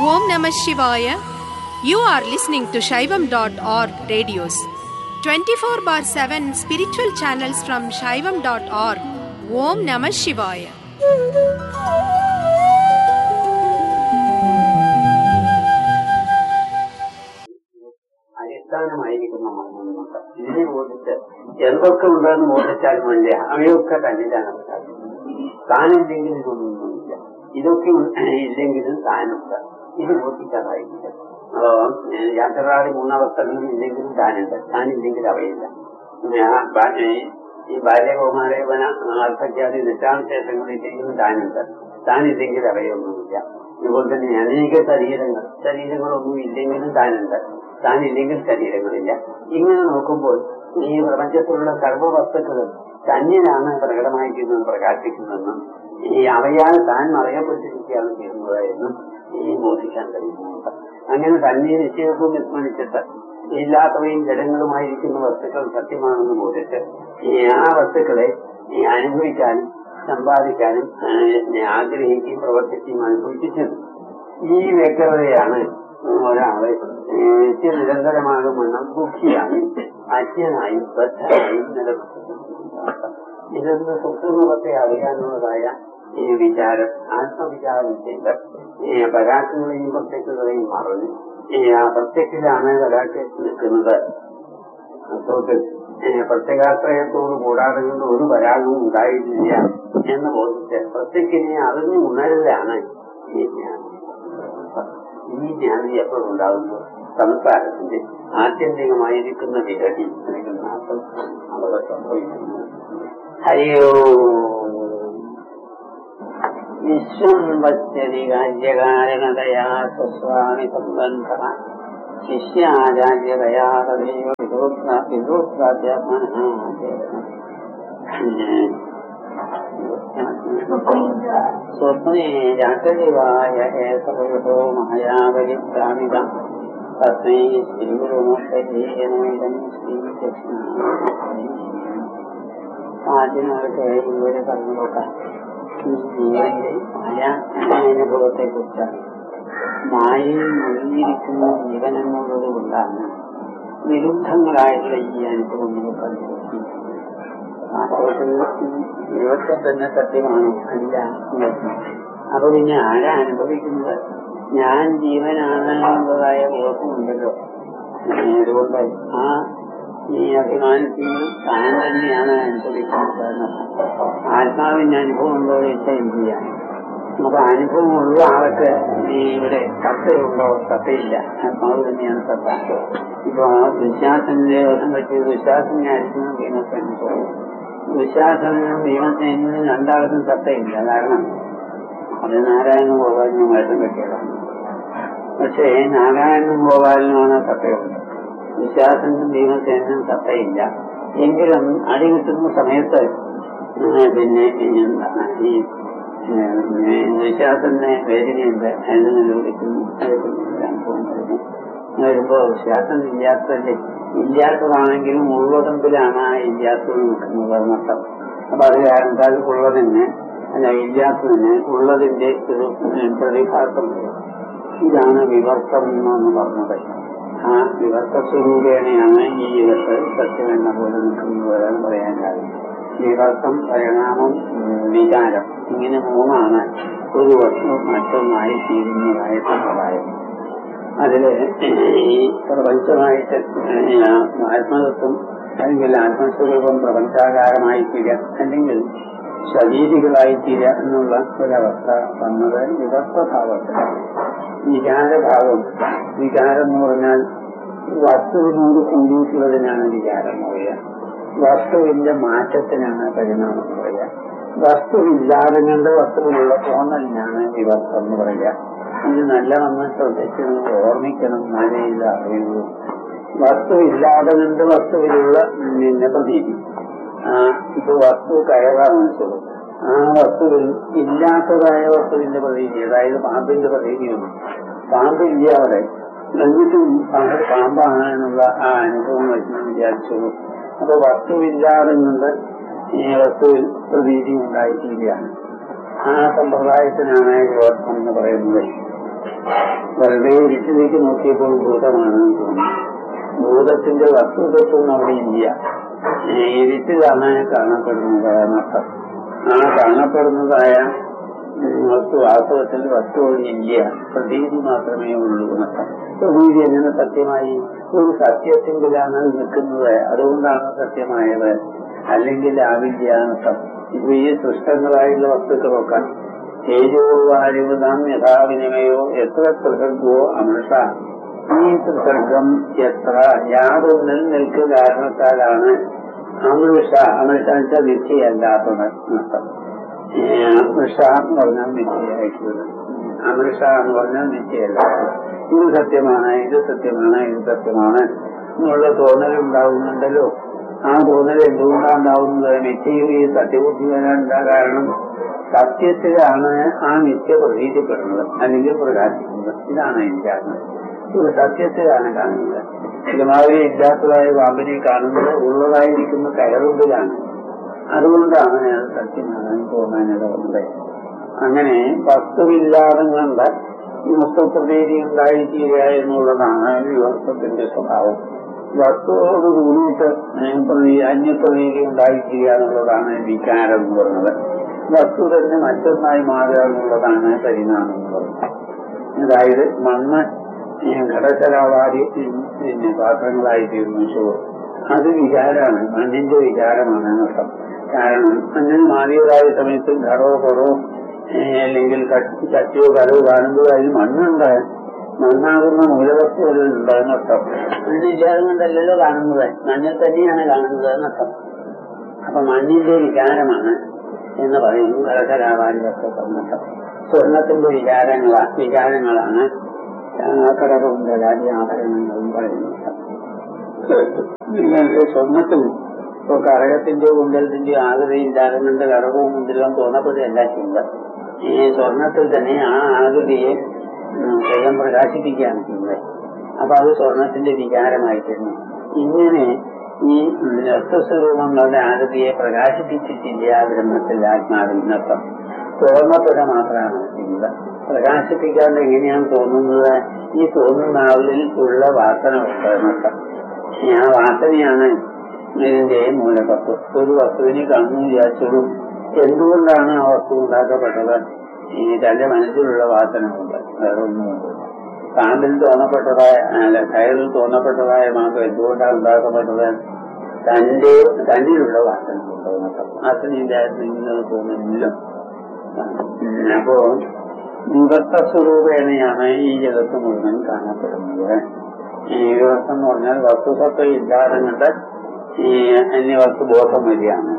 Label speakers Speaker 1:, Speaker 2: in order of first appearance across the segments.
Speaker 1: Om Namah Shivaya. You are listening to Shaivam.org radios. 24 bar 7 spiritual channels from Shaivam.org. Om Namah Shivaya.
Speaker 2: അടിസ്ഥാനമായിരിക്കുന്ന മർമ്മങ്ങളുണ്ട് ഇതിനെ ബോധിച്ച് എന്തൊക്കെ ഉണ്ടെന്ന് ബോധിച്ചാൽ വേണ്ടി അവയൊക്കെ തന്നിലാണ് താനില്ലെങ്കിൽ ഇതൊന്നുമില്ല ഇതൊക്കെ ഉണ്ട്- ഇല്ലെങ്കിലും താനുണ്ട് ഇത് ബോധിക്കാതായിരിക്കും അപ്പോ യാത്രകാടി മൂന്നവസ്ഥകളും ഇല്ലെങ്കിലും താനുണ്ട് താനില്ലെങ്കിൽ അവയില്ല ഞാൻ ബാ- ഈ- ഈ ബാല്യകൗമാരേവന അർത്ഥജ്ഞാതി നിഷ്ഠാനുശേഷങ്ങളില്ലെങ്കിലും താനുണ്ട് താനില്ലെങ്കിൽ അവയൊന്നുമില്ല അതുപോലെ തന്നെ അനേക ശരീരങ്ങൾ ശരീരങ്ങളൊന്നും ഇല്ലെങ്കിലും താനുണ്ട് താനില്ലെങ്കിൽ ശരീരങ്ങളില്ല ഇങ്ങനെ നോക്കുമ്പോൾ ഈ പ്രപഞ്ചത്തിലുള്ള സർവവസ്തുക്കളും തന്നിലാണ് പ്രകടമായിരിക്കുന്നത് പ്രകാശിക്കുന്നതെന്നും ഈ അവയാൽ താൻ മറയപ്പെട്ടിരിക്കുകയാണ് ചെയ്യുന്നത് എന്നും ഈ ബോധിക്കാൻ കഴിയുന്നുണ്ട് അങ്ങനെ തന്നെ നിശ്ചയവും വിസ്മരിച്ചിട്ട് ഇല്ലാത്തവയും ജഡങ്ങളുമായിരിക്കുന്ന വസ്തുക്കൾ സത്യമാണെന്ന് ബോധിച്ച് ഈ ആ വസ്തുക്കളെ ഈ അനുഭവിക്കാനും സമ്പാദിക്കാനും ഏഹ്, ആഗ്രഹിക്കുകയും പ്രവർത്തിക്കുകയും അനുഭവിച്ചിട്ടുണ്ട് ഈ വ്യക്തതയാണ് ഒരാളെ ഏഹ്, നിരന്തരമാകും വണ്ണം ദുഃഖിയായും അജ്ഞനായും ബദ്ധനായും നിലനിർത്തുന്നത് ഇതൊന്ന് സുഖമുഖത്തെ അറിയാനുള്ളതായ ഈ വിചാരം ആത്മവിചാരം ചെയ്ത് ഈ പരാക്കുകളെയും പ്രത്യക്ഷകളെയും മറന്ന് ഈ ആ പ്രത്യക്ഷത്തിലാണ് പരാക്ക് നിൽക്കുന്നത് അതുകൊണ്ട് പ്രത്യേകാശ്രയത്തോട് കൂടാതെ കൊണ്ട് ഒരു പരാഗവും ഉണ്ടായിട്ടില്ല എന്ന് ബോധിച്ച് പ്രത്യക്ഷനെ അറിഞ്ഞു ഉണരലാണ് ഈ ജ്ഞാനം ഈ ജ്ഞാനം എപ്പോഴുണ്ടാകുന്നു സംസാരത്തിന്റെ ആത്യന്തികമായിരിക്കുന്ന വിരടി അല്ലെങ്കിൽ നാശം അവിടെ സംഭവിക്കുന്നു ഹരിയോ വിശ്വം പശ്യതി കാര്യകാരണതയാ സ്വസ്വാമി സംബന്ധ ശിഷ്യാചാര്യതയാ തദൈവ സ്വപ്നേ ജാഗ്രതിവായ ഹേതോ മഹായാവലിപ്രാമിത തസ്മൈ ശ്രീഗുരുമൂർത്തജീയനമിതം ശ്രീകൃഷ്ണ ആദ്യമൊക്കെ ഇവിടെ പറഞ്ഞു നോക്കാം ഈ ജീവന്റെ മായ അനുഭവത്തെ കുറിച്ചാണ് മായയിൽ മുഴുകിയിരിക്കുന്ന ജീവൻ എന്നുള്ളത് കൊണ്ടാണ് വിരുദ്ധങ്ങളായിട്ടുള്ള ഈ അനുഭവങ്ങൾ കണ്ടുപിടിക്കുന്നത് ദൈവത്തെ തന്നെ സത്യമാണോ അല്ല അപ്പൊ പിന്നെ ആരാ അനുഭവിക്കുന്നത് ഞാൻ ജീവനാണ് എന്നതായ ബോധമുണ്ടല്ലോ അതുകൊണ്ട് ആ ഈ അഭിമാനത്തിൽ താൻ തന്നെയാണ് അനുഭവിക്കുന്നത് എന്നർത്ഥം. ആത്മാവിന്റെ അനുഭവം ഉണ്ടോ ചോദിച്ചാൽ ചെയ്യാൻ അപ്പൊ അനുഭവമുള്ള ആൾക്ക് ഈ ഇവിടെ സത്തയുണ്ടോ സത്തയില്ല ആത്മാവ് തന്നെയാണ് സത്ത ഇപ്പൊ ആ ദുശാസന്റെ ദോഷം പറ്റിയ ദുശാസനെ ആയിരിക്കണം ഭീമസേന ദുശാസനും ഭീമസേനും രണ്ടാൾക്കും സത്തയില്ല കാരണം അത് നാരായണനും ഗോപാലനും വേഷം കെട്ടിയതാണ് പക്ഷേ നാരായണനും ഗോപാലനുമാണ് സത്തയുള്ളത് വിശ്വാസനും ഭീമസേനും സത്തയില്ല എങ്കിലും അടി കിട്ടുന്ന സമയത്ത് ഏഹ് പിന്നെ എന്താണ് ഈ വിശ്വാസന്റെ വേദനയുണ്ട് അതിന് നിലവിളിക്കുന്നു അനുഭവം വരുന്നു വരുമ്പോ വിശ്വാസം ഇല്ലാത്തതല്ലേ ഇല്ലാത്തതാണെങ്കിലും ഉള്ളതെങ്കിലാണ് ആ ഇല്ലാത്തത് നിൽക്കുന്നത് എന്നർത്ഥം അപ്പൊ അത് കാരണത്താൽ ഉള്ളതിന് അല്ല ഇല്ലാത്തതിന് ഉള്ളതിന്റെ ഒരു പ്രതിഭാസം വരും ഇതാണ് വിവർത്തം എന്ന് പറഞ്ഞത് ആ വിവർത്ത സ്വരൂപേണയാണ് ഈ ഇടത്ത് സത്യം എന്ന പോലെ നിൽക്കുന്നത് പറയാൻ കാര്യം വിവർത്തം പരിണാമം ഉം, വികാരം ഇങ്ങനെ മൂന്നാണ് ഒരു വസ്തു മറ്റൊന്നായി തീരുന്നതായ സമ്പ്രദായം അതില് ഈ പ്രപഞ്ചമായിട്ട് ആത്മതത്വം അല്ലെങ്കിൽ ആത്മസ്വരൂപം പ്രപഞ്ചാകാരമായി തീരുക അല്ലെങ്കിൽ ശരീരികളായി തീരുക എന്നുള്ള ഒരവസ്ഥ വന്നത് വിവർത്തഭാവത്തിലാണ് വികാരഭാവം വികാരം എന്ന് പറഞ്ഞാൽ വസ്തുവിനോട് കൂടിയിട്ടുള്ളതിനാണ് വികാരം എന്ന് പറയുക വസ്തുവിന്റെ മാറ്റത്തിനാണ് പരിണാമം എന്ന് പറയുക വസ്തുവില്ലാതെ കണ്ട് വസ്തുവിലുള്ള തോന്നലിനാണ് വിവർത്തം എന്ന് പറയുക ഇത് നല്ലവണ്ണം ശ്രദ്ധിച്ച് നിങ്ങൾ ഓർമ്മിക്കണം എന്നാലേ ഇത് അറിയുള്ളൂ വസ്തു ഇല്ലാതെ കണ്ട് വസ്തുവിലുള്ള പിന്നെ പ്രതീതി ആ ഇപ്പൊ വസ്തു കയറാണ് വെച്ചത് ആ വസ്തുവിൽ ഇല്ലാത്തതായ വസ്തുവിന്റെ പ്രതീതി അതായത് പാമ്പിന്റെ പ്രതീതിയാണ് പാമ്പില്ല അവിടെ എന്നിട്ടും പാമ്പ് പാമ്പാണ് എന്നുള്ള ആ അനുഭവം വെച്ച് വിചാരിച്ചോളൂ അപ്പൊ വസ്തുവില്ലാതെ കൊണ്ട് ഈ വസ്തുവിൽ പ്രതീതി ഉണ്ടായിത്തീരുകയാണ് ആ സമ്പ്രദായത്തിനാണ് വിവർത്തം എന്ന് പറയുന്നത് വെറുതെ ഇരുട്ടിലേക്ക് നോക്കിയപ്പോൾ ഭൂതമാണെന്ന് തോന്നി ഭൂതത്തിന്റെ വസ്തുതത്വം അവിടെ ഇല്ല ഇരുട്ടിലാണ് കാണപ്പെടുന്നത് എന്നർത്ഥം ആ കാണപ്പെടുന്നതായ വസ്തു വാസ്തവത്തിൽ വസ്തു ഇല്ല പ്രതീതി മാത്രമേ ഉള്ളൂ എന്നർത്ഥം പ്രതീതി എങ്ങനെ സത്യമായി ഒരു സത്യത്തിങ്കിലാണ് നിൽക്കുന്നത് അതുകൊണ്ടാണ് സത്യമായത് അല്ലെങ്കിൽ ആവില്ല എന്നർത്ഥം ഇപ്പൊ ഈ സൃഷ്ടങ്ങളായുള്ള വസ്തുക്കളൊക്കെ തേജോ വായുതാം യഥാവിനിമയോ എത്ര ത്രിസർഗോ അമൃഷ ഈ ത്രിസർഗം എത്ര യാതൊന്നിൽ നിൽക്ക് കാരണത്താലാണ് അമൃഷ അമൃഷ വെച്ചാൽ നിശ്ചയല്ലാത്തത് നഷ്ടം അമൃഷ എന്ന് പറഞ്ഞാൽ നിശ്ചയായിട്ടുള്ളത് അമൃഷ എന്ന് പറഞ്ഞാൽ നിശ്ചയല്ലാത്തത് ഇത് സത്യമാണ് ഇത് സത്യമാണ് ഇത് സത്യമാണ് എന്നുള്ള തോന്നലുണ്ടാവുന്നുണ്ടല്ലോ ആ തോന്നൽ എന്തുകൊണ്ടാണ് ഉണ്ടാവുന്നത് നിശ്ചയം ഈ സത്യബുദ്ധി വരാനുള്ള കാരണം സത്യത്തിലാണ് ആ നിത്യ പ്രതീതിപ്പെടുന്നത് അല്ലെങ്കിൽ പ്രകാശിക്കുന്നത് ഇതാണ് അതിന്റെ കാരണം ഇത് സത്യത്തിലാണ് കാണുന്നത് ഇതുമാതിരി ഇല്ലാത്തതായ പാമ്പിനെ കാണുന്നത് ഉള്ളതായിരിക്കുന്ന കയറുമ്പിലാണ് അതുകൊണ്ടാണ് ഞാൻ സത്യമാണ് തോന്നാനിടവന്നത് അങ്ങനെ വസ്തുവില്ലാതെ കണ്ട വസ്തുപ്രതീതി ഉണ്ടായിത്തീരുക എന്നുള്ളതാണ് വിവർത്തത്തിന്റെ സ്വഭാവം വസ്തുവോട് കൂടിയിട്ട് അന്യപ്രതീതി ഉണ്ടായിത്തീരുക എന്നുള്ളതാണ് വികാരം എന്ന് പറയുന്നത് വസ്തു തന്നെ മറ്റൊന്നായി മാറുക എന്നുള്ളതാണ് പരിണാമം എന്ന് പറയുന്നത് അതായത് മണ്ണ് ഘടകരാവാരി പിന്നെ പാത്രങ്ങളായി തീർന്നു ചോറ് അത് വികാരമാണ് മണ്ണിന്റെ വികാരമാണ് എന്നർത്ഥം കാരണം അങ്ങനെ മാറിയതായ സമയത്ത് ഘടോ കൊടോ അല്ലെങ്കിൽ ചട്ടിയോ കരോ കാണുമ്പോൾ അതിന് മണ്ണുണ്ട് മണ്ണാകുന്ന മൂലവസ്തുക്കൾ ഉണ്ട് എന്നർത്ഥം മണ്ണില്ലാതെ കൊണ്ടല്ലല്ലോ കാണുന്നത് മണ്ണിൽ തന്നെയാണ് കാണുന്നത് എന്നർത്ഥം അപ്പൊ മണ്ണിന്റെ വികാരമാണ് എന്ന് പറയുന്നു ഘടകരാവാരി വസ്തുക്കൾ എന്നർത്ഥം സ്വർണത്തിന്റെ വികാരങ്ങളാ വികാരങ്ങളാണ് കടകവും ജലാതി ആഭരണങ്ങളും പറയുന്നത് നിങ്ങൾക്ക് സ്വർണത്തിൽ ഇപ്പൊ കടകത്തിന്റെ കുണ്ടലത്തിന്റെ ആകൃതിയില്ലാതെ കൊണ്ട് കടകവും മുന്തിലും തോന്നപ്പെടുകയല്ല ചെയ്യുന്നത് ഈ സ്വർണത്തിൽ തന്നെ ആ ആകൃതിയെ സ്വയം പ്രകാശിപ്പിക്കുകയാണ് ചെയ്യുന്നത് അപ്പൊ അത് സ്വർണത്തിന്റെ വികാരമായിത്തീരുന്നു ഇങ്ങനെ ഈ രക്തസ്വരൂപങ്ങളുടെ ആകൃതിയെ പ്രകാശിപ്പിച്ചിട്ടില്ല ബ്രഹ്മത്തിൽ ആത്മാവിൽ നൃത്തം തോന്നപ്പെടുക മാത്രമാണ് ചെയ്യുന്നത് പ്രകാശിപ്പിക്കാണ്ട് എങ്ങനെയാണ് തോന്നുന്നത് ഈ തോന്നുന്ന ആളിൽ ഉള്ള വാസന നൃത്തം ആ വാസനയാണ് ഇതിന്റെ മൂലതത്വം ഒരു വസ്തുവിനെ കാണുന്നു വിചാരിച്ചോളൂ എന്തുകൊണ്ടാണ് ആ വസ്തു ഉണ്ടാക്കപ്പെട്ടത് ഈ തന്റെ മനസ്സിലുള്ള വാസന കൊണ്ട് വേറെ ഒന്നുമുണ്ട് പാമ്പിൽ തോന്നപ്പെട്ടതായ അല്ല കയറിൽ തോന്നപ്പെട്ടതായ മാസം എന്തുകൊണ്ടാണ് ഉണ്ടാക്കപ്പെട്ടത് തന്റെ തന്നിലുള്ള വാസന കൊണ്ട് വാസനയില്ലായിരുന്നെങ്കിൽ തോന്നുന്നില്ല അപ്പോ വിവർത്ത സ്വരൂപേണയാണ് ഈ ജഗത്ത് മുഴുവൻ കാണപ്പെടുന്നത് ഈ വിവർത്തം എന്ന് പറഞ്ഞാൽ വസ്തുസത്വം ഇല്ലാതെ കണ്ട് ഈ അന്യവസ്തു ബോധം വരികയാണ്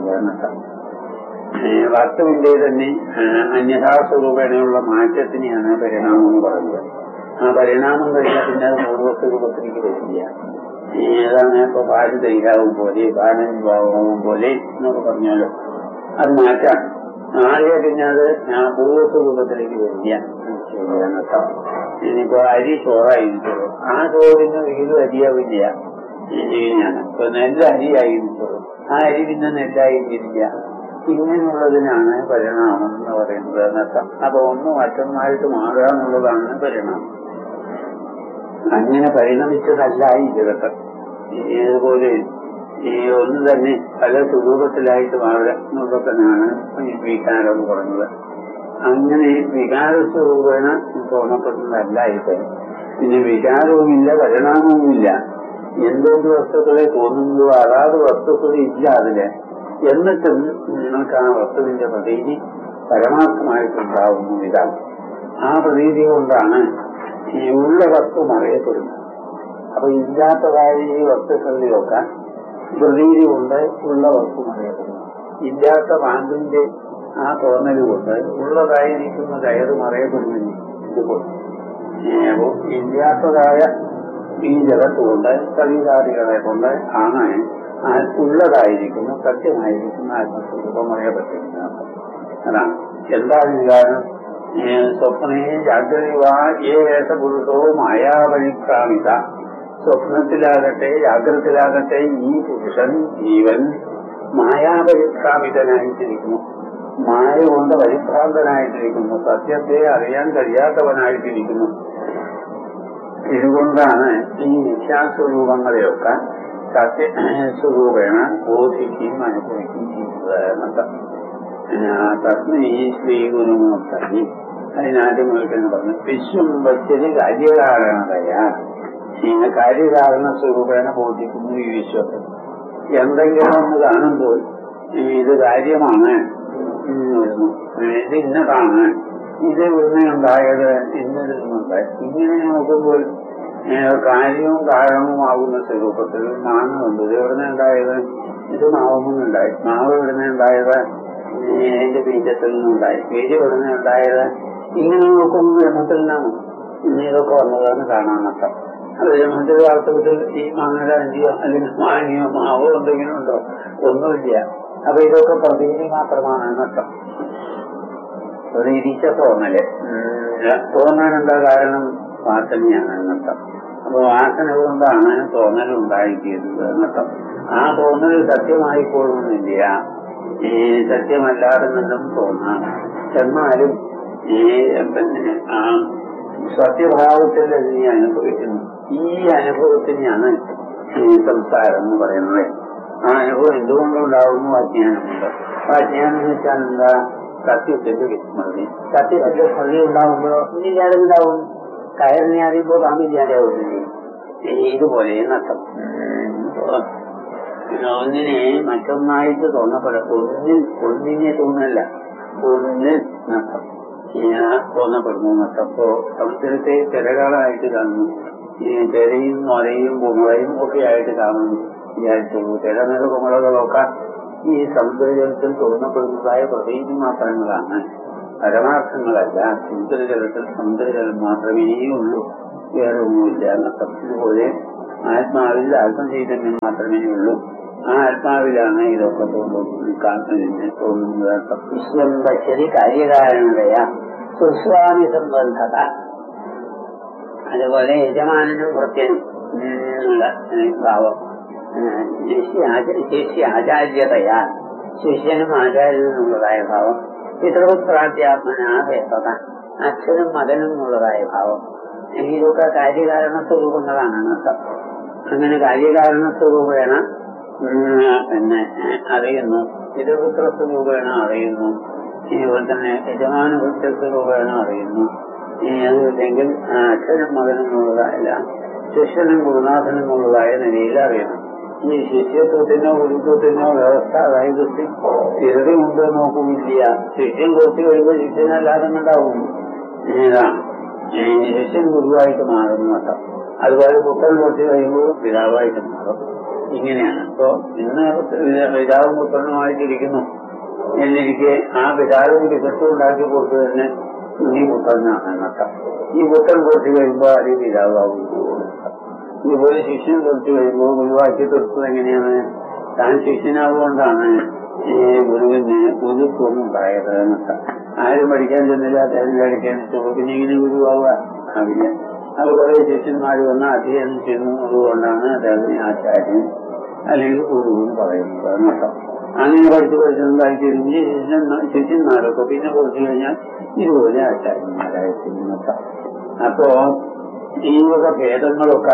Speaker 2: വസ്തുവിന്റെ തന്നെ അന്യഥാസ്വരൂപേണയുള്ള മാറ്റത്തിനെയാണ് പരിണാമം എന്ന് പറയുന്നത് ആ പരിണാമം കഴിഞ്ഞാൽ പിന്നെ അത് പൂർവ്വസ്തു രൂപത്തിലേക്ക് വരില്ല ഏതാണ് ഇപ്പൊ പാല് തൈരാവും പോലെ പാലൻ ഭാവവും പോലെ എന്നൊക്കെ പറഞ്ഞാലോ അത് മാറ്റാം ആകെ പിന്നെ അത് ആ പൂർവ്വസ്വരൂപത്തിലേക്ക് വരില്ല ഇനിയിപ്പോ അരി ചോറായിരിക്കുള്ളൂ ആ ചോറിന് ഒരിക്കലും അരിയാവില്ല ഇങ്ങനെയാണ് ഇപ്പൊ നെല്ല് അരിയായിരിക്കുള്ളൂ ആ അരി പിന്നെ നെല്ലായിരിക്കില്ല ഇങ്ങനെയുള്ളതിനാണ് പരിണാമം എന്ന് പറയുന്നത് എന്നർത്ഥം അപ്പൊ ഒന്ന് മറ്റൊന്നായിട്ട് മാറുക എന്നുള്ളതാണ് പരിണാമം അങ്ങനെ പരിണമിച്ചതല്ല ഈ ജഗത്ത് ഇതുപോലെ ഈ ഒന്ന് തന്നെ പല സ്വരൂപത്തിലായിട്ട് മാറുക എന്നുള്ളതിനാണ് ഈ വികാരം എന്ന് പറയുന്നത് അങ്ങനെ വികാര സ്വരൂപേണ തോന്നപ്പെടുന്നതല്ല ഇത് പിന്നെ വികാരവുമില്ല പരിണാമവുമില്ല എന്തൊരു വസ്തുക്കളെ തോന്നുന്നു അതാത് വസ്തുക്കൾ ഇല്ല അതില് എന്നിട്ടും നിങ്ങൾക്ക് ആ വസ്തുവിന്റെ പ്രതീതി പരമാർത്ഥമായിട്ടുണ്ടാവുന്നു ഇതാണ് ആ പ്രതീതി കൊണ്ടാണ് ഈ ഉള്ള വസ്തു മറയപ്പെടുന്നത് അപ്പൊ ഇല്ലാത്തതായ ഈ വസ്തുക്കളിലൊക്കെ പ്രതീതി കൊണ്ട് ഉള്ള വസ്തു മറയപ്പെടുന്നു ഇല്ലാത്ത പാമ്പിന്റെ ആ തോന്നല് കൊണ്ട് ഉള്ളതായിരിക്കുന്ന കയറ് മറയപ്പെടുന്നില്ല ഇതുപോലെ അപ്പോ ഇല്ലാത്തതായ ഈ ജഗത്ത് കൊണ്ട് കവിതാദികളെ കൊണ്ട് ആണ് ആ ഉള്ളതായിരിക്കുന്ന സത്യമായിരിക്കുന്ന ആത്മസ്വരൂപം അറിയപ്പെട്ടിരിക്കുന്നത് അതാണ് എന്താണ് കാരണം സ്വപ്നേ ജാഗ്രതിവാ ഏ പുരുഷോ മായാവഴിക്രാമിത സ്വപ്നത്തിലാകട്ടെ ജാഗ്രതത്തിലാകട്ടെ ഈ പുരുഷൻ ജീവൻ മായാപരിക്രാമിതനായിട്ടിരിക്കുന്നു മായ കൊണ്ട് പരിഭ്രാന്തനായിട്ടിരിക്കുന്നു സത്യത്തെ അറിയാൻ കഴിയാത്തവനായിട്ടിരിക്കുന്നു ഇതുകൊണ്ടാണ് ഈ നിശാസ്വരൂപങ്ങളെയൊക്കെ സത്യ സ്വരൂപേണ ബോധിക്കുകയും അനുഭവിക്കുകയും ചെയ്യുന്നത് എന്നർത്ഥം തസ്മൈ ശ്രീ ഗുരുമൂർത്തി അതിനാദ്യം മുതൽക്കെന്ന് പറഞ്ഞു വിശ്വം വച്ചത് കാര്യകാരണതയാ ഇങ്ങനെ കാര്യകാരണ സ്വരൂപേണ ബോധിക്കുന്നു ഈ വിശ്വത്തെ എന്തെങ്കിലും ഒന്ന് കാണുമ്പോൾ ഇത് കാര്യമാണ് എന്ന് വരുന്നു ഇത് ഇന്നതാണ് ഇത് ഇവിടുന്ന് ഉണ്ടായത് ഇന്നതിൽ നിന്നുണ്ടായി ഇങ്ങനെ നോക്കുമ്പോൾ കാര്യവും കാരണവുമാകുന്ന സ്വരൂപത്തിൽ മാങ്ങുണ്ട് ഇത് എവിടുന്ന് ഉണ്ടായത് ഇത് മാവുന്നുണ്ടായി മാവ് എവിടുന്ന് ഉണ്ടായത് അതിന്റെ ബീജത്തിൽ നിന്നുണ്ടായി ബീജം എവിടുന്ന് ഉണ്ടായത് ഇങ്ങനെ നോക്കുമ്പോൾ ബ്രഹ്മത്തിൽ നിന്നാണ് ഇന്ന് ഇതൊക്കെ വന്നതാണ് കാണാനൊക്കെ അത് ബ്രഹ്മത്തിന്റെ വാസ്തവത്തിൽ ഈ മാങ്ങയുടെ അഞ്ചിയോ അല്ലെങ്കിൽ മാങ്ങിയോ മാവോ എന്തെങ്കിലും ഉണ്ടോ ഒന്നുമില്ല അപ്പൊ ഇതൊക്കെ പ്രതീതി മാത്രമാണ് എന്നർത്ഥം പ്രതീതിച്ച തോന്നല് തോന്നാൻ എന്താ കാരണം വാസനയാണ് എന്നർത്ഥം അപ്പൊ വാസന കൊണ്ടാണ് തോന്നൽ ഉണ്ടായിത്തീരുന്നത് എന്നർത്ഥം ആ തോന്നൽ സത്യമായിക്കൊള്ളുന്നില്ല ഈ സത്യമല്ലാതെ നിന്നും തോന്നാം എന്നാലും ഈ പിന്നെ ആ സത്യഭാവത്തിൽ നീ അനുഭവിക്കുന്നു ഈ അനുഭവത്തിനെയാണ് ഈ സംസാരം എന്ന് പറയുന്നത് ആ അനുഭവം എന്തുകൊണ്ടുണ്ടാവുന്നു അജ്ഞാനമുണ്ട് ആ അജ്ഞാനം എന്ന് വെച്ചാൽ എന്താ സത്യത്തിന്റെ വിസ്മൃതി സത്യത്തിന്റെ സ്മൃതി ഉണ്ടാവുമ്പോൾ ഇല്ലാതെ ഉണ്ടാവും കയറിനെ അറിയുമ്പോൾ പാമ്പില്ലാതെ ആവുന്നില്ലേ ഇതുപോലെ നഷ്ടം ഒന്നിനെ മറ്റൊന്നായിട്ട് തോന്നപ്പെടാം ഒന്നിൽ ഒന്നിനെ തോന്നല്ല ഒന്നിൽ നഷ്ടം തോന്നപ്പെടുന്നു നഷ്ടം അപ്പോ സമുദ്രത്തെ തിരകളായിട്ട് കാണുന്നു ഈ തിരയും നൊരയും കുമളയും ഒക്കെ ആയിട്ട് കാണുന്നു വിചാരിച്ചുള്ളൂ തിരനില കുമളകളൊക്കെ ഈ സമുദ്രജലത്തിൽ തോന്നപ്പെടുന്നതായ പ്രതീതി മാത്രങ്ങളാണ് പരമാർത്ഥങ്ങളല്ല സമുദ്രജലത്തിൽ സമുദ്രജലം മാത്രമേ ഉള്ളൂ വേറെ ഒന്നുമില്ല എന്നർത്ഥം ഇതുപോലെ ആത്മാവിൽ ആത്മചൈതന്യം മാത്രമേ ഉള്ളൂ ആ ആത്മാവിലാണ് ഇതൊക്കെ തോന്നുന്നത് തോന്നുന്നത് വിശ്വം പശ്യതി കാര്യകാരണതയ സുസ്വാമി സംബന്ധത അതുപോലെ യജമാനനും ഭൃത്യനും ഉള്ള ഭാവം ശിഷ്യ ആചാര്യതയാ ശിഷ്യനും ആചാര്യനുള്ളതായ ഭാവം പിതൃപുത്രാധ്യാത്മനാഭേദത അച്ഛനും മകനും ഉള്ളതായ ഭാവം ഇതൊക്കെ കാര്യകാരണ സ്വരൂപങ്ങളാണ് അർത്ഥം അങ്ങനെ കാര്യകാരണ സ്വരൂപേണ പിന്നെ അറിയുന്നു പിതൃപുത്ര സ്വരൂപേണ അറിയുന്നു അതുപോലെ തന്നെ യജമാന വൃത്ത സ്വരൂപേണ അറിയുന്നു അതുമില്ലെങ്കിൽ അച്ഛനും മകനും ഉള്ളതായല്ല ശിഷ്യനും ഗുരുനാഥനും ഉള്ളതായ നിലയിൽ അറിയണം ഈ ശിഷ്യത്വത്തിനോ ഗുരുത്വത്തിനോ വ്യവസ്ഥ അതായത് സ്ഥിരത ഉണ്ടോ നോക്കുന്നില്ല ശിഷ്യൻ കുറച്ച് കഴിയുമ്പോൾ ശിഷ്യനല്ലാതെ ഉണ്ടാവും ഇതാണ് ശിഷ്യൻ ഗുരുവായിട്ട് മാറുന്നു കേട്ടോ അതുപോലെ പുത്രൻ കുറച്ച് കഴിയുമ്പോൾ പിതാവായിട്ട് മാറും ഇങ്ങനെയാണ് അപ്പോ ഇന്ന് പിതാവും പുത്രനുമായിട്ടിരിക്കുന്നു എന്നിരിക്കെ ആ പിതാവിന് വികസം ഉണ്ടാക്കി കൊടുത്തു തന്നെ ഈ പുത്രനാണ് എന്നർത്ഥം ഈ പുത്രൻ കുറച്ച് കഴിയുമ്പോൾ അത് പിതാവാകും ഇതുപോലെ ശിഷ്യൻ കുറച്ച് കഴിയുമ്പോൾ ഗുരുവാക്കി തീർത്തത് എങ്ങനെയാണ് താൻ ശിഷ്യനാവുകൊണ്ടാണ് ഈ ഗുരുവിന് ഗുരുത്വം ഉണ്ടായത് എന്നർത്ഥം ആരും പഠിക്കാൻ ചെന്നില്ല അദ്ദേഹം പഠിക്കാൻ പിന്നെ ഇങ്ങനെ ഗുരുവാവുക ആവില്ല അത് കുറെ ശിഷ്യന്മാർ വന്ന് അധ്യയനം ചെയ്യുന്നതുകൊണ്ടാണ് അദ്ദേഹത്തിന് ആചാര്യൻ അല്ലെങ്കിൽ ഗുരു എന്ന് പറയുന്നത് എന്നർത്ഥം അങ്ങനെ പഠിച്ച് പഠിച്ചതായി തിരിഞ്ഞ് ശിഷ്യന്മാരൊക്കെ പിന്നെ കുറച്ചു കഴിഞ്ഞാൽ ഇതുപോലെ ആചാര്യന്മാരായിട്ട് അപ്പോ ഈ വക ഭേദങ്ങളൊക്കെ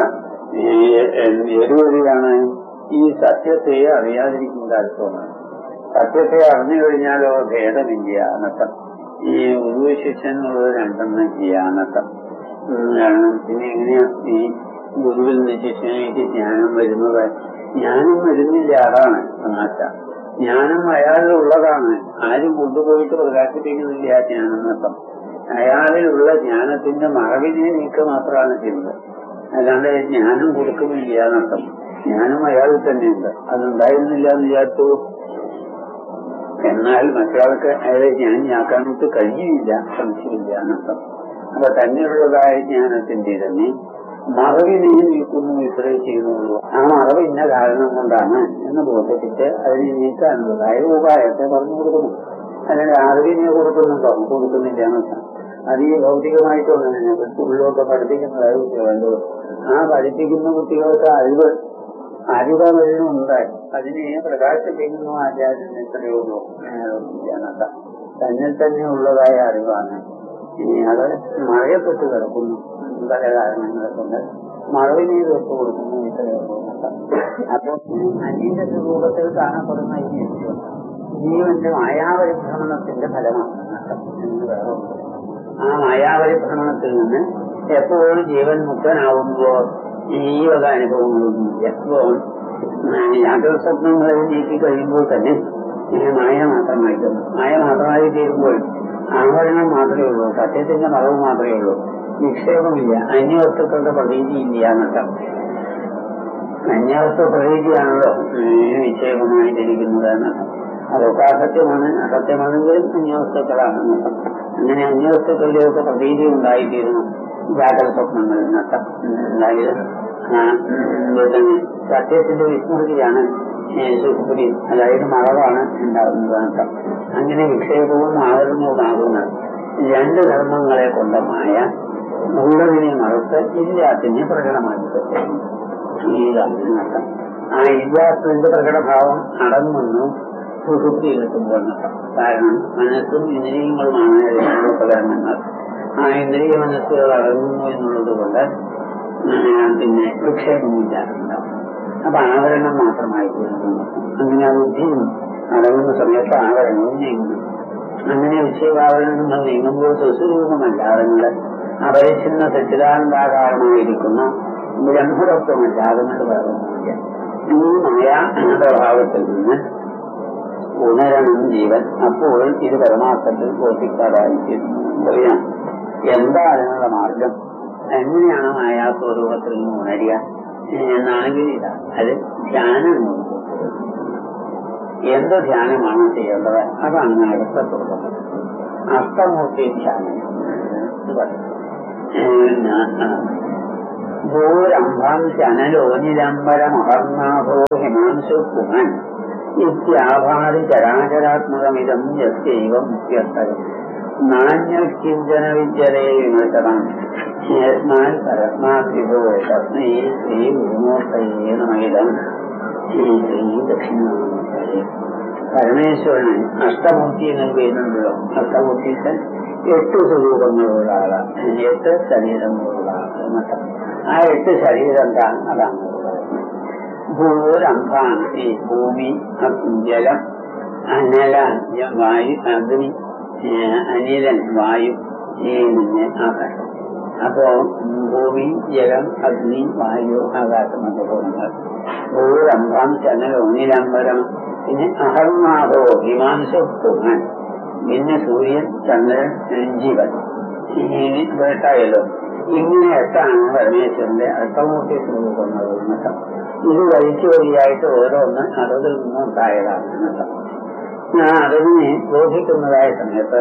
Speaker 2: ഏതുവഴിയാണ് ഈ സത്യത്തെ അറിയാതിരിക്കുന്ന അർത്ഥമാണ് സത്യത്തെ അറിഞ്ഞു കഴിഞ്ഞാലോ ഭേദമില്ല എന്നർത്ഥം ഈ ഗുരു ശിഷ്യൻ എന്നുള്ളത് രണ്ടെണ്ണം ചെയ്യാന്നർത്ഥം പിന്നെ എങ്ങനെയാ ഈ ഗുരുവിൽ നിന്ന് ശിഷ്യനിലേക്ക് ജ്ഞാനം വരുന്നത് ജ്ഞാനം വരുന്നില്ല അതാണ് തമാശ ജ്ഞാനം അയാളിലുള്ളതാണ് ആരും കൊണ്ടുപോയിട്ട് പ്രകാശിപ്പിക്കുന്നില്ല ജ്ഞാനം എന്നർത്ഥം അയാളിലുള്ള ജ്ഞാനത്തിന്റെ മറവിനെ നീക്ക മാത്രമാണ് ചെയ്യുന്നത് അല്ലാണ്ട് ജ്ഞാനം കൊടുക്കുന്നില്ല എന്നർത്ഥം ജ്ഞാനം അയാളിൽ തന്നെയുണ്ട് അതുണ്ടായിരുന്നില്ല എന്ന് വിചാരിച്ചു എന്നാൽ മറ്റൊരാൾക്ക് അയാളെ ജ്ഞാനിയാക്കാനായിട്ട് കഴിയില്ല സംശയമില്ല എന്നർത്ഥം അപ്പൊ തന്നെയുള്ളതായ ജ്ഞാനത്തിന്റെ തന്നെ മറവിനെ നീക്കുന്നു ഇത്രേ ചെയ്യുന്നുള്ളൂ ആ മറവ് ഇന്ന കാരണം കൊണ്ടാണ് എന്ന് ബോധിപ്പിച്ച് അതിനെ നീക്കാനുള്ളതായ ഉപായത്തെ പറഞ്ഞു കൊടുക്കുന്നു അല്ലെങ്കിൽ അറിവിനെ കൊടുക്കുന്നുണ്ടോ കൊടുക്കുന്നില്ല എന്നർത്ഥം അത് ഈ ഭൗതികമായിട്ടൊന്നും സ്കൂളിലൊക്കെ പഠിപ്പിക്കുന്നതായ കുട്ടികളുണ്ട് ആ പഠിപ്പിക്കുന്ന കുട്ടികൾക്ക് അറിവ് അറിവ് വരുന്നുണ്ട് അതിനെ പ്രകാശിപ്പിക്കുന്നു ആചാര്യൻ എത്രയോ എന്നർത്ഥം തന്നിൽ തന്നെ ഉള്ളതായ അറിവാണ് ഇനി അത് മറയപ്പെട്ട് കിടക്കുന്നു പല കാരണങ്ങളെ കൊണ്ട് മറവിനെ വെപ്പ് കൊടുക്കുന്നു ഇത്രയേ ഉള്ളൂ അപ്പൊ അന്യന്റെ സ്വരൂപത്തിൽ കാണപ്പെടുന്ന ഈ വിശ്വം ജീവന്റെ മായാപരിഭ്രമണത്തിന്റെ ഫലമാണ് എന്ന് വേറെ ഉണ്ട്. ആ മായാപരിഭ്രമണത്തിൽ നിന്ന് എപ്പോഴും ജീവൻ മുക്തനാവുമ്പോ ഈ വക അനുഭവങ്ങളൊന്നുമില്ല ഇപ്പോൾ യാത്രാസ്വപ്നങ്ങളെ നീക്കി കഴിയുമ്പോൾ തന്നെ ഈ മായ മാത്രമായിട്ട് മായ മാത്രമായി തീരുമ്പോൾ ആവരണം മാത്രമേ ഉള്ളൂ സത്യത്തിന്റെ മറവ് മാത്രമേ ഉള്ളൂ നിക്ഷേപമില്ല അന്യവസ്തുക്കളുടെ പ്രതീതിയില്ല എന്നർത്ഥം അന്യവസ്തു പ്രതീതിയാണല്ലോ നിക്ഷേപമായിട്ടിരിക്കുന്നത് എന്നർത്ഥം അതൊക്കെ അസത്യമാണ് അസത്യമാണെങ്കിലും അന്യവസ്തുക്കളാണ് എന്നർത്ഥം അങ്ങനെ അന്യവസ്തുക്കളുടെയൊക്കെ പ്രതീതി ഉണ്ടായിത്തീരുന്നു ജാഗ്രത സ്വപ്നങ്ങൾ എന്നർത്ഥം അതായത് ആ, ഉം, തന്നെ സത്യത്തിന്റെ വിസ്മൃതിയാണ് സുഖുപുരി അതായത് മറവാണ് ഉണ്ടാകുന്നത് എന്നർത്ഥം അങ്ങനെ വിക്ഷേപവും ആവരണവുമാകുന്ന രണ്ട് ധർമ്മങ്ങളെ കൊണ്ടമായ ഉള്ളതിനെ മറുത്ത് ഇല്ലാത്തിനെ പ്രകടമാക്കി ഇതാണ് ആ ഇല്ലാത്തതിന്റെ പ്രകടഭാവം അടങ്ങുന്നു സുഹൃത്തി കിട്ടുമ്പോൾ എന്നർത്ഥം കാരണം മനസ്സും ഇന്ദ്രിയങ്ങളുമാണ് അതിനുള്ള ഉപകരണങ്ങൾ ആ ഇന്ദ്രിയ മനസ്സുകൾ അടങ്ങുന്നു എന്നുള്ളത് കൊണ്ട് ഉം, പിന്നെ വിക്ഷേപമില്ല ഉണ്ടാവും അപ്പൊ ആവരണം മാത്രമായി തീരുന്നു അങ്ങനെ ആ ബുദ്ധിയും അടങ്ങുന്ന സമയത്ത് ആവരണവും നീങ്ങുന്നു അങ്ങനെ വിക്ഷേപാവരണങ്ങൾ നീങ്ങുമ്പോൾ സ്വസ്വരൂപമല്ലാതെ അപരിച്ഛിന്ന സച്ചിദാനന്ദാകാരമായിരിക്കുന്ന ബ്രഹ്മതത്വമല്ലാതെ വേറെ ഒന്നുമില്ല ഈ മായ പ്രഭാവത്തിൽ നിന്ന് ഉണരണം ജീവൻ അപ്പോൾ ഇത് പരമാർത്ഥത്തിൽ ബോധിക്കാതായിരിക്കുന്നു അറിയാം എന്താ അതിനുള്ള മാർഗം എങ്ങനെയാണ് മായാ സ്വരൂപത്തിൽ നിന്ന് ഉണരുക എന്നാണെങ്കിൽ ഇതാ അത് ധ്യാനം കൊണ്ട് എന്ത് ധ്യാനമാണ് ചെയ്യേണ്ടത് അതാണ് അടുത്ത തുടക്കം അഷ്ടമൂർത്തി ധ്യാനം എന്ന് പറയും. ഭൂരംഭം ശനലോനിലംബരമഹർനാഥോ ഹിമാംശു പുമൻ ഇത്യാഭാതി ചരാചരാത്മകമിതം യസ്യൈവ മുഖ്യസ്ഥകം നാണ്യകിഞ്ചന വിദ്യതേ വിമർശനം യസ്മാൻ പരസ്മാത് വിഭോ തസ്മൈ ശ്രീ ഗുരുമൂർത്തയേ നമയിതം ശ്രീ ശ്രീ ദക്ഷിണാമൂർത്തയേ പരമേശ്വരന് അഷ്ടമൂർത്തി എന്ന് പേരുണ്ടല്ലോ അഷ്ടമൂർത്തിക്ക് എട്ട് സ്വരൂപങ്ങളുള്ള ആളാണ് എട്ട് ശരീരങ്ങളുള്ള ആള് എന്നർത്ഥം ആ എട്ട് ശരീരം എന്താ അതാണ് ഭൂരംഭാണ് ഈ ഭൂമി ജലം അനല വായു അഗ്നി ഏഹ് അനിലൻ വായു ഈ പിന്നെ ആകാശം അപ്പോ ഭൂമി ജലം അഗ്നി വായു ആകാശം എന്നൊക്കെ ഗുണങ്ങൾ ഭൂരംഭം ചന്ദ്രനിലംബരം പിന്നെ അഹർനാഥോ ഹിമാംശു പുങ്ങൻ പിന്നെ സൂര്യൻ ചന്ദ്രൻ ജീവൻ ഈ വേട്ടായല്ലോ ഇങ്ങനെ എട്ടാണ് പരമേശ്വരന്റെ അഷ്ടമൂർത്തി സ്വരൂപങ്ങൾ എന്നർത്ഥം ഇത് വഴിക്ക് വഴിയായിട്ട് ഓരോന്ന് അറിവിൽ നിന്നും ഉണ്ടായതാണ് എന്നർത്ഥം ആ അറിവിനെ ബോധിക്കുന്നതായ സമയത്ത്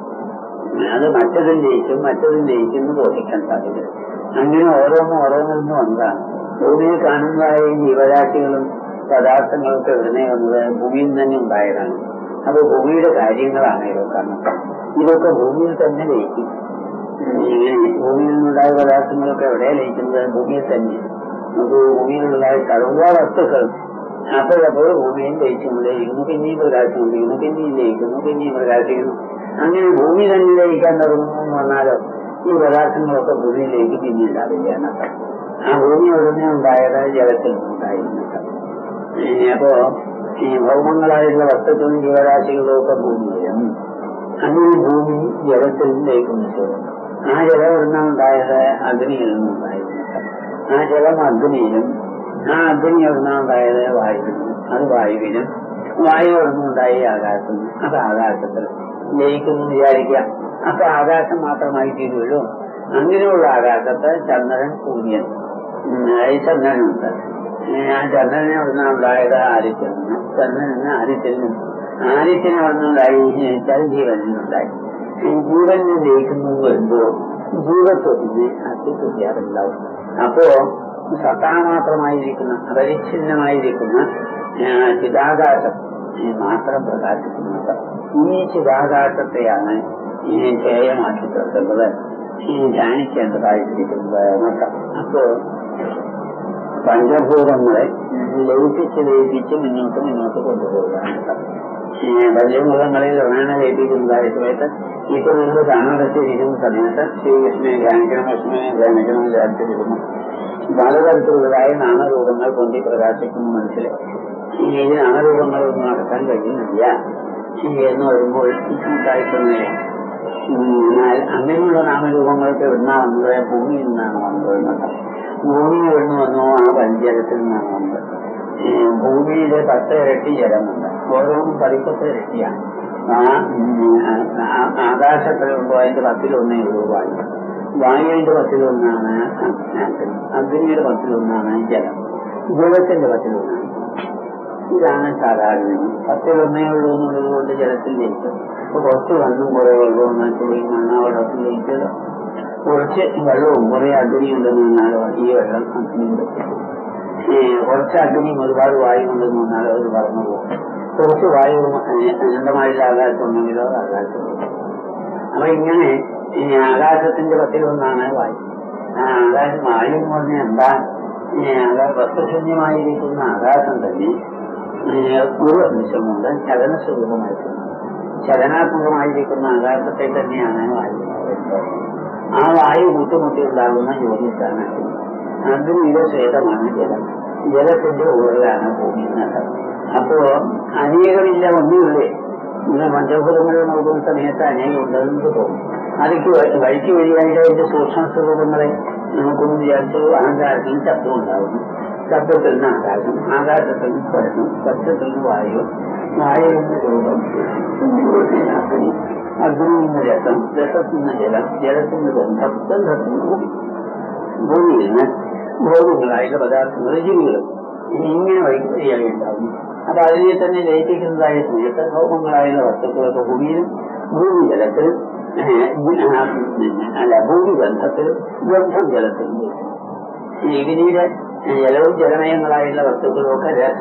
Speaker 2: അത് മറ്റതിൽ ലയിക്കും മറ്റതിൽ ലയിക്കുന്നു ബോധിക്കാൻ സാധിക്കും അങ്ങനെ ഓരോന്നും ഓരോന്നിൽ നിന്നും വന്നതാണ് ഭൂമിയിൽ കാണുന്നതായ ഈ ജീവരാശികളും പദാർത്ഥങ്ങളൊക്കെ എവിടുന്നേ വന്നത് ഭൂമിയിൽ തന്നെ ഉണ്ടായതാണ് അപ്പൊ ഭൂമിയുടെ കാര്യങ്ങളാണ് ഇതൊക്കെ ഇതൊക്കെ ഭൂമിയിൽ തന്നെ ലയിക്കും ഇങ്ങനെ ഭൂമിയിൽ നിന്നുണ്ടായ പദാർത്ഥങ്ങളൊക്കെ എവിടെയാ ലയിക്കുന്നത് ഭൂമിയിൽ തന്നെ നമുക്ക് ഭൂമിയിലുള്ളതായ സർവ്വ വസ്തുക്കൾ അപ്പോഴപ്പോൾ ഭൂമിയിൽ ലയിച്ചുകൊണ്ടേയിരിക്കുന്നു പിന്നെയും പ്രകാശിക്കൊണ്ടിരിക്കുന്നു പിന്നെയും ലയിക്കുന്നു പിന്നെയും പ്രകാശിക്കുന്നു അങ്ങനെ ഭൂമി തന്നെ ലയിക്കാൻ തുടങ്ങുന്നു എന്ന് പറഞ്ഞാലോ ഈ പദാർത്ഥങ്ങളൊക്കെ ഭൂമിയിലേക്ക് പിന്നെ ഉണ്ടാവില്ല എന്നർത്ഥം ആ ഭൂമി ഉടനെ ഉണ്ടായത് ജലത്തിൽ ഉണ്ടായിരുന്നിട്ട് അപ്പോ ഈ ഭൗമങ്ങളായിട്ടുള്ള വസ്തുക്കളും ജീവരാശികളും ഒക്കെ ഭൂമിയിലും അങ്ങനെ ഭൂമി ജലത്തിൽ ലയിക്കുന്ന ശരി ആ ജലം എവിടുന്നാണ് ഉണ്ടായത് അഗ്നിയിൽ നിന്നുണ്ടായിരുന്നിട്ട് ആ ജലം അഗ്നിയിലും ആ അഗ്നി എവിടുന്നാണ് ഉണ്ടായത് വായുവിലും അത് വായുവിലും വായു എവിടുന്നുണ്ടായി ആകാശം അത് ആകാശത്തിൽ ലയിക്കുന്നു വിചാരിക്കാം അപ്പൊ ആകാശം മാത്രമായി തീരുമല്ലോ അങ്ങനെയുള്ള ആകാശത്ത് ചന്ദ്രൻ സൂര്യൻ ഉം, ഈ ചന്ദ്രനുണ്ട് ആ ചന്ദ്രനെ എവിടുന്നാണ് ഉണ്ടായത് ആദിത്യൻ ചന്ദ്രന് ആദിത്യനും ആദിത്യനെ എവിടുന്നുണ്ടായി വെച്ചാൽ ജീവനിലുണ്ടായി ഈ ജീവനിൽ ലയിക്കുന്നു വരുമ്പോ ജീവത്വത്തിന് അസ്തിത്വത്യാറുണ്ടാവും അപ്പോ സത്താമാത്രമായിരിക്കുന്ന അപരിച്ഛിന്നമായിരിക്കുന്ന ആ, ചിതാകാശം ഈ മാത്രം പ്രകാശിക്കുന്നത് ഈ ചിതാകാശത്തെയാണ് ഈ ധ്യേയമാക്കി തീർക്കുന്നത് ഈ ധ്യാനിക്കേണ്ടതായിരിക്കുന്നത് എന്നർത്ഥം അപ്പോ പഞ്ചഭൂതങ്ങളെ ലയിപ്പിച്ച് ലയിപ്പിച്ച് മുന്നോട്ട് മുന്നോട്ട് കൊണ്ടുപോകുക എന്നർത്ഥം പഞ്ചമൃഗങ്ങളിൽ റണ ലയിപ്പിക്കുന്നതായ സമയത്ത് ഇപ്പൊ നിങ്ങൾ കണ്ണടച്ചിരിക്കുന്ന സമയത്ത് ശ്രീകൃഷ്ണനെ ധ്യാനിക്കണം കൃഷ്ണനെ ധ്യാനിക്കണം വിചാരിച്ചിരിക്കുന്നു പലതരത്തിലുള്ളതായ നാമരൂപങ്ങൾ പൊന്തി പ്രകാശിക്കുന്ന മനസ്സിൽ ഈ നാമരൂപങ്ങളൊന്നും നടക്കാൻ കഴിയുന്നില്ല എന്ന് വരുമ്പോൾ ബുദ്ധിമുട്ടായിട്ടൊന്നുമില്ല എന്നാൽ അങ്ങനെയുള്ള നാമരൂപങ്ങൾക്ക് എവിടുന്നാ വന്നത് ഭൂമിയിൽ നിന്നാണ് വന്നത് എന്നല്ല ഭൂമി എവിടുന്ന് വന്നോ ആ പഞ്ചജലത്തിൽ നിന്നാണ് വന്നത് ഭൂമിയിലെ പത്ത് ഇരട്ടി ജലമുണ്ട് ഓരോന്നും പതിപ്പത്ത് ഇരട്ടിയാണ് ആ ആകാശത്തിലുണ്ടോ അതിന്റെ പത്തിലൊന്നേ ഉള്ളൂ വായു വായുവിന്റെ പത്തിലൊന്നാണ് അഗ്നി അഗ്നിയുടെ പത്തിലൊന്നാണ് ജലം ജലത്തിന്റെ പത്തിലൊന്നാണ് ഇതാണ് സാധാരണ പത്തിലൊന്നേ ഉള്ളൂ എന്നുള്ളത് കൊണ്ട് ജലത്തിൽ ജയിക്കും അപ്പൊ കുറച്ച് വെള്ളം കുറെ വെള്ളവും നശിക്കുകയും മണ്ണ വെള്ളത്തിൽ ജയിച്ചത് കുറച്ച് വെള്ളവും കുറെ അഗ്നി ഉണ്ടെന്ന് വന്നാലോ ഈ വെള്ളം അഗ്നിയുണ്ട് കുറച്ച് അഗ്നിയും ഒരുപാട് വായു ഉണ്ടെന്ന് വന്നാലോ അത് പറന്നു പോകും കുറച്ച് വായു അനന്തമായിട്ടുള്ള ആകാശം ഉണ്ടെങ്കിലോ ആകാശം അപ്പൊ ഇങ്ങനെ ഈ ആകാശത്തിന്റെ പത്തിലൊന്നാണ് വായു ആ ആകാശം വായു എന്ന് പറഞ്ഞാൽ എന്താ വസ്തുശൂന്യമായിരിക്കുന്ന ആകാശം തന്നെ ഒരു അംശം കൊണ്ട് ചലന സ്വരൂപമായിട്ടുണ്ട് ചലനാത്മകമായിരിക്കുന്ന ആകാശത്തെ തന്നെയാണ് വായു ആ വായു മുട്ടുമുട്ടി ഉണ്ടാകുന്ന ജ്യോതിസാണ് അതിന് ശ്വേതമാണ് ജലം ജലത്തിന്റെ ഉള്ളിലാണ് ഭൂമി എന്നത് അപ്പോ അനേകമില്ല ഒന്നുമില്ലേ നിങ്ങൾ പഞ്ചഭൂതങ്ങളിൽ നോക്കുന്ന സമയത്ത് അനേകം ഉണ്ടെന്ന് തോന്നും അതിക്ക് വഴിക്ക് വഴിയായിട്ട് അതിന്റെ സൂക്ഷ്മ സ്വരൂപങ്ങളെ നമുക്കൊന്ന് വിചാരിച്ചു അഹങ്കാരത്തിന് ശബ്ദം ഉണ്ടാകുന്നു ശബ്ദത്തിൽ നിന്ന് ആകാശം ആകാശത്തിൽ നിന്ന് സ്വരം സ്വച്ഛത്തിൽ നിന്ന് വായു വായുവിൽ നിന്ന് രൂപം അഗ്നി അഗ്നിയിൽ നിന്ന് രസം രസത്തിൽ നിന്ന് ജലം ജലത്തിൽ നിന്ന് ഗന്ധം ഗന്ധത്തിൽ നിന്ന് ഭൂമി ഭൂമിയിൽ നിന്ന് ഭോഗങ്ങളായിട്ടുള്ള പദാർത്ഥങ്ങൾ ജീവികളും ഇങ്ങനെ വൈകൃതിയായി ഉണ്ടാകുന്നു അപ്പൊ അതിനെ തന്നെ ലയിപ്പിക്കുന്നതായ സമയത്ത് ഭൗമങ്ങളായുള്ള വസ്തുക്കളൊക്കെ ഭൂമിയിലും ഭൂമി ജലത്തിൽ അല്ല ഭൂമി ബന്ധത്തിൽ ഗന്ധം ജലത്തിലും ഇതിനീടെ ജലവും ജലമയങ്ങളായുള്ള വസ്തുക്കളൊക്കെ രസം